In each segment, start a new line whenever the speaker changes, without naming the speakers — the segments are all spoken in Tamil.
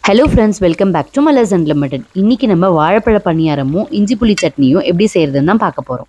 hello friends welcome back to Malar's unlimited இன்னைக்கு நம்ம வாழைப்பழ பணியாரமும் இஞ்சி புளி சட்னியும் எப்படி செய்யறதுன்னு தான் பார்க்க போகிறோம்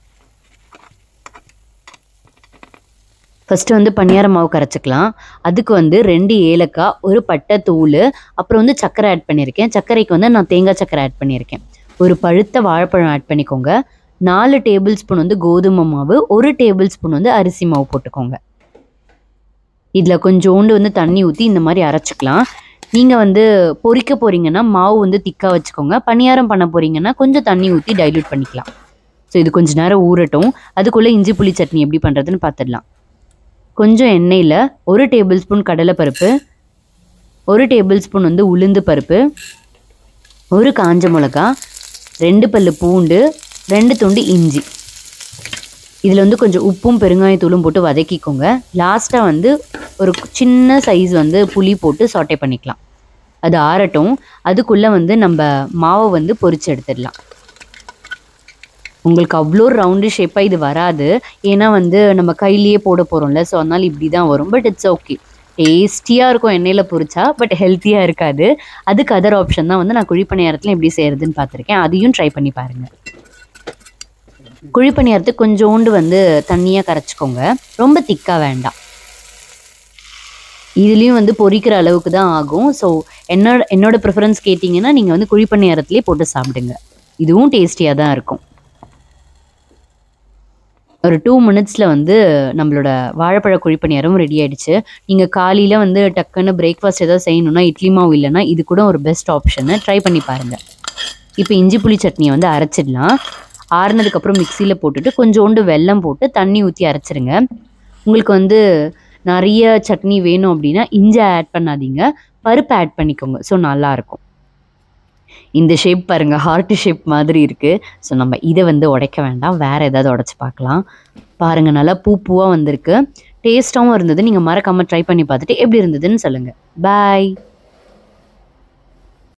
ஃபஸ்ட்டு வந்து பணியார மாவு கரைச்சிக்கலாம் அதுக்கு வந்து ரெண்டு ஏலக்காய் ஒரு பட்டை தூள் அப்புறம் வந்து சர்க்கரை ஆட் பண்ணியிருக்கேன் சர்க்கரைக்கு வந்து நான் தேங்காய் சர்க்கரை ஆட் பண்ணியிருக்கேன் ஒரு பழுத்த வாழைப்பழம் ஆட் பண்ணிக்கோங்க நாலு டேபிள் ஸ்பூன் வந்து கோதுமை மாவு ஒரு டேபிள் ஸ்பூன் வந்து அரிசி மாவு போட்டுக்கோங்க இதில் கொஞ்சோண்டு வந்து தண்ணி ஊற்றி இந்த மாதிரி அரைச்சிக்கலாம் நீங்கள் வந்து பொரிக்க போகிறீங்கன்னா மாவு வந்து திக்காக வச்சுக்கோங்க பணியாரம் பண்ண போகிறீங்கன்னா கொஞ்சம் தண்ணி ஊற்றி டைல்யூட் பண்ணிக்கலாம் ஸோ இது கொஞ்ச நேரம் ஊறட்டும் அதுக்குள்ளே இஞ்சி புளி சட்னி எப்படி பண்ணுறதுன்னு பார்த்துடலாம் கொஞ்சம் எண்ணெயில் ஒரு டேபிள் ஸ்பூன் கடலைப்பருப்பு ஒரு டேபிள் ஸ்பூன் வந்து உளுந்து பருப்பு ஒரு காஞ்ச மிளகா ரெண்டு பல்லு பூண்டு ரெண்டு துண்டு இஞ்சி இதில் வந்து கொஞ்சம் உப்பும் பெருங்காயத்தூளும் போட்டு வதக்கிக்கோங்க லாஸ்ட்டாக வந்து ஒரு சின்ன சைஸ் வந்து புளி போட்டு சாட்டே பண்ணிக்கலாம் அது ஆறட்டும் அதுக்குள்ளே வந்து நம்ம மாவை வந்து பொரிச்சு எடுத்துடலாம் உங்களுக்கு அவ்வளோ ரவுண்டு ஷேப்பாக இது வராது ஏன்னா வந்து நம்ம கையிலேயே போட போகிறோம்ல ஸோ அதனால் இப்படி தான் வரும் பட் இட்ஸ் ஓகே டேஸ்டியாக இருக்கும் எண்ணெயில் பொரிச்சா பட் ஹெல்த்தியாக இருக்காது அதுக்கு அதர் ஆப்ஷன் தான் வந்து நான் குழிப்பணியாரத்தில் எப்படி செய்கிறதுன்னு பார்த்துருக்கேன் அதையும் ட்ரை பண்ணி பாருங்கள் குழிப்பணியாரத்துக்கு கொஞ்சோண்டு வந்து தண்ணியாக கரைச்சிக்கோங்க ரொம்ப திக்காக வேண்டாம் இதுலேயும் வந்து பொரிக்கிற அளவுக்கு தான் ஆகும் ஸோ என்னோட என்னோட ப்ரிஃபரன்ஸ் கேட்டிங்கன்னா நீங்கள் வந்து குழிப்பணியாரத்துலேயே போட்டு சாப்பிடுங்க இதுவும் டேஸ்டியாக தான் இருக்கும் ஒரு டூ மினிட்ஸில் வந்து நம்மளோட வாழைப்பழ குழிப்பணியாரம் ரெடி ஆயிடுச்சு நீங்கள் காலையில் வந்து டக்குன்னு பிரேக்ஃபாஸ்ட் ஏதாவது செய்யணும்னா இட்லி மாவு இல்லைன்னா இது கூட ஒரு பெஸ்ட் ஆப்ஷனு ட்ரை பண்ணி பாருங்கள் இப்போ இஞ்சி புளி சட்னியை வந்து அரைச்சிடலாம் ஆறுனதுக்கப்புறம் மிக்சியில் போட்டுட்டு கொஞ்சோண்டு வெல்லம் போட்டு தண்ணி ஊற்றி அரைச்சிருங்க உங்களுக்கு வந்து நிறைய சட்னி வேணும் அப்படின்னா இஞ்சி ஆட் பண்ணாதீங்க பருப்பு ஆட் பண்ணிக்கோங்க ஸோ நல்லாயிருக்கும் இந்த ஷேப் பாருங்கள் ஹார்ட் ஷேப் மாதிரி இருக்குது ஸோ நம்ம இதை வந்து உடைக்க வேண்டாம் வேறு ஏதாவது உடச்சி பார்க்கலாம் பாருங்கள் நல்லா பூ பூவாக வந்திருக்கு டேஸ்ட்டாகவும் இருந்தது நீங்கள் மறக்காமல் ட்ரை பண்ணி பார்த்துட்டு எப்படி இருந்ததுன்னு சொல்லுங்கள் பாய்